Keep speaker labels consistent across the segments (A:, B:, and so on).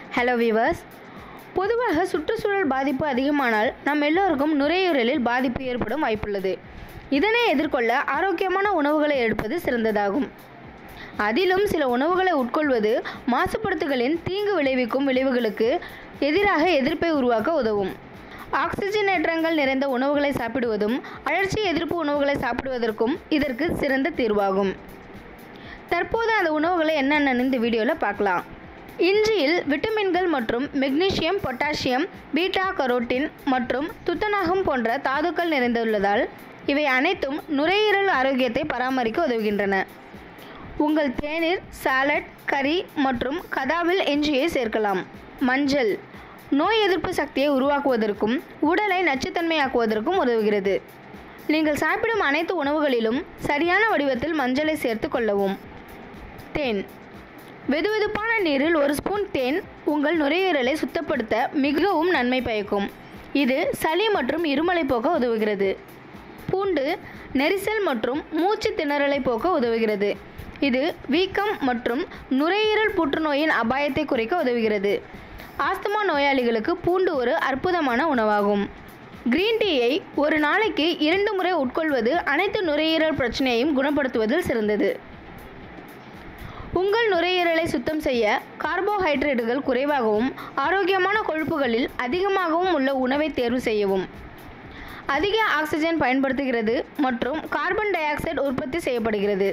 A: hello viewers பொதுவாக சுற்றுச்சூழல் பாதிப்பு அதிகமானால் நம் எல்லோருக்கும் நுரையீரலில் பாதிப்பு ஏற்படும் வாய்ப்புள்ளது இதனை எதிர்கொள்ள ஆரோக்கியமான உணவுகளை எடுப்பது சிறந்ததாகும் அதிலும் சில உணவுகளை உட்கொள்வது மாசுபடுத்துகளின் தீங்கு விளைவிக்கும் விளைவுகளுக்கு எதிராக எதிர்ப்பை உருவாக்க உதவும் ஆக்சிஜனேற்றங்கள் நிறைந்த உணவுகளை சாப்பிடுவதும் அழற்சி எதிர்ப்பு உணவுகளை சாப்பிடுவதற்கும் இதற்கு சிறந்த தீர்வாகும் தற்போது அந்த உணவுகளை என்னென்னு இந்த வீடியோவில் பார்க்கலாம் இஞ்சியில் விட்டமின்கள் மற்றும் மெக்னீசியம் பொட்டாசியம் பீட்டா கரோட்டின் மற்றும் துத்தநாகம் போன்ற தாதுக்கள் நிறைந்துள்ளதால் இவை அனைத்தும் நுரையீரல் ஆரோக்கியத்தை பராமரிக்க உதவுகின்றன உங்கள் தேநீர் சாலட் கறி மற்றும் கதாவில் இஞ்சியை சேர்க்கலாம் மஞ்சள் நோய் எதிர்ப்பு சக்தியை உருவாக்குவதற்கும் உடலை நச்சுத்தன்மையாக்குவதற்கும் உதவுகிறது நீங்கள் சாப்பிடும் அனைத்து உணவுகளிலும் சரியான வடிவத்தில் மஞ்சளை சேர்த்து கொள்ளவும் தேன் வெதுவெதுப்பான நீரில் ஒரு ஸ்பூன் தேன் உங்கள் நுரையீரலை சுத்தப்படுத்த மிகவும் நன்மை பயக்கும் இது சளி மற்றும் இருமலை போக்க உதவுகிறது பூண்டு நெரிசல் மற்றும் மூச்சு திணறலை போக்க உதவுகிறது இது வீக்கம் மற்றும் நுரையீரல் புற்றுநோயின் அபாயத்தை குறைக்க உதவுகிறது ஆஸ்துமா நோயாளிகளுக்கு பூண்டு ஒரு அற்புதமான உணவாகும் கிரீன் டீயை ஒரு நாளைக்கு இரண்டு முறை உட்கொள்வது அனைத்து நுரையீரல் பிரச்சனையையும் குணப்படுத்துவதில் சிறந்தது உங்கள் நுரையீரலை சுத்தம் செய்ய கார்போஹைட்ரேட்டுகள் குறைவாகவும் ஆரோக்கியமான கொழுப்புகளில் அதிகமாகவும் உள்ள உணவை தேர்வு செய்யவும் அதிக ஆக்சிஜன் பயன்படுத்துகிறது மற்றும் கார்பன் டை ஆக்சைடு உற்பத்தி செய்யப்படுகிறது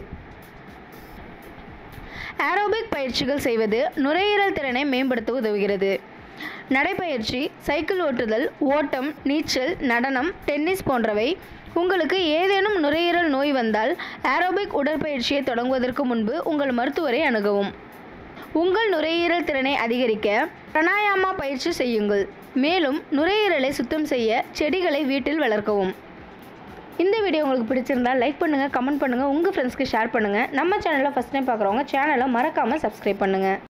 A: ஏரோபிக் பயிற்சிகள் செய்வது நுரையீரல் திறனை மேம்படுத்த உதவுகிறது நடைப்பயிற்சி சைக்கிள் ஓட்டுதல் ஓட்டம் நீச்சல் நடனம் டென்னிஸ் போன்றவை உங்களுக்கு ஏதேனும் நுரையீரல் நோய் வந்தால் ஏரோபிக் உடற்பயிற்சியை தொடங்குவதற்கு முன்பு உங்கள் மருத்துவரை அணுகவும் உங்கள் நுரையீரல் திறனை அதிகரிக்க பிராணாயாமா பயிற்சி செய்யுங்கள் மேலும் நுரையீரலை சுத்தம் செய்ய செடிகளை வீட்டில் வளர்க்கவும் இந்த வீடியோ உங்களுக்கு பிடிச்சிருந்தால் லைக் பண்ணுங்கள் கமெண்ட் பண்ணுங்கள் உங்கள் ஃப்ரெண்ட்ஸ்க்கு ஷேர் பண்ணுங்கள் நம்ம சேனலை ஃபஸ்ட் டைம் பார்க்குறவங்க சேனலை மறக்காமல் சப்ஸ்கிரைப் பண்ணுங்கள்